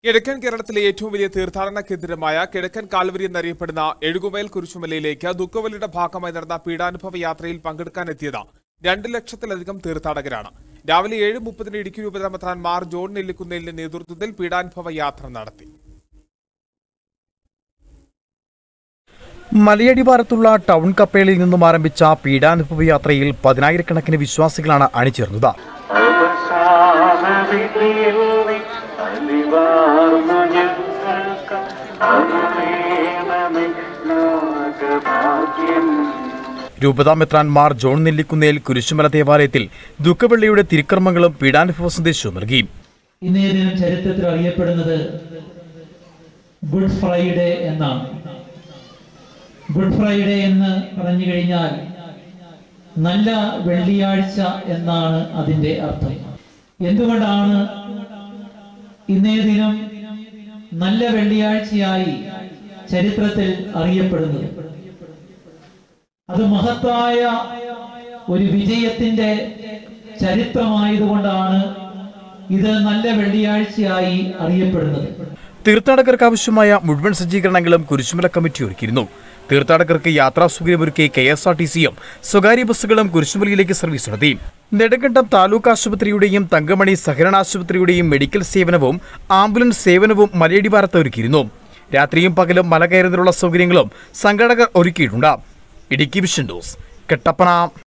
കിഴക്കൻ കേരളത്തിലെ ഏറ്റവും വലിയ തീർത്ഥാടന കേന്ദ്രമായ കിഴക്കൻ കാൽവരി എന്നറിയപ്പെടുന്ന എഴുകുമേൽ കുരിശുമലയിലേക്ക് ദുഃഖവലിയുടെ ഭാഗമായി നടന്ന പീഡാനുഭവ യാത്രയിൽ പങ്കെടുക്കാനെത്തിയത് രണ്ട് ലക്ഷത്തിലധികം തീർത്ഥാടകരാണ് രാവിലെ ഏഴ് മുപ്പതിന് ഇടുക്കി രൂപതമെത്രാൻ മാർ ജോൺ നെല്ലിക്കുന്നേലിന്റെ നേതൃത്വത്തിൽ പീഡാനുഭവ യാത്ര നടത്തി മലയടിവാരത്തുള്ള ടൗൺ കപ്പേളിൽ നിന്നും ആരംഭിച്ച പീഡാനുഭവ യാത്രയിൽ പതിനായിരക്കണക്കിന് വിശ്വാസികളാണ് അണിചേർന്നത് അവസാനവിധിയിൽ നീ അലിവാർന്നു ഞങ്ങൾക്ക് അനുവേണമേ നാഗഭാഗ്യം രൂപതാ മെത്രാൻ മാർ ജോൺ നെല്ലിക്കുന്നേൽ കുരിശുമല ദേവാലയത്തിൽ ദുഃഖവെള്ളിയുടെ തിരുക്കർമ്മങ്ങളും പീഡാനുഭവ സന്ദേശവും നൽകി ഇന്നേ ദിനം ചരിത്രത്തിൽ അറിയപ്പെടുന്നത് ഗുഡ് ഫ്രൈഡേ എന്നാണ് ഗുഡ് ഫ്രൈഡേ എന്ന് പറഞ്ഞു കഴിഞ്ഞാൽ നല്ല വെള്ളിയാഴ്ച എന്നാണ് അതിൻ്റെ അർത്ഥം എന്തുകൊണ്ടാണ് ഇന്നേ ദിനം നല്ല വെള്ളിയാഴ്ചയായി ചരിത്രത്തിൽ അറിയപ്പെടുന്നത് അത് മഹത്തായ ഒരു വിജയത്തിന്റെ ചരിത്രമായതുകൊണ്ടാണ് ഇത് നല്ല വെള്ളിയാഴ്ചയായി അറിയപ്പെടുന്നത് തീർത്ഥാടകർക്ക് ആവശ്യമായ മുഴുവൻ സജ്ജീകരണങ്ങളും കുരിശുമല കമ്മിറ്റി ഒരുക്കിയിരുന്നു തീർത്ഥാടകർക്ക് യാത്രാ സൗകര്യമൊരുക്കി കെ എസ് ആർ ടി സിയും സ്വകാര്യ ബസ്സുകളും കുരിശുമലയിലേക്ക് സർവീസ് നടത്തി നെടുങ്കണ്ടം താലൂക്ക് ആശുപത്രിയുടെയും തങ്കമണി സഹകരണ ആശുപത്രിയുടെയും മെഡിക്കൽ സേവനവും ആംബുലൻസ് സേവനവും മലയടിവാരത്ത് ഒരുക്കിയിരുന്നു രാത്രിയും പകലും മല കയറുന്നതിനുള്ള സൗകര്യങ്ങളും സംഘാടകർ ഒരുക്കിയിട്ടുണ്ട് ഇടുക്കി വിഷൻ ന്യൂസ് കെട്ടപ്പന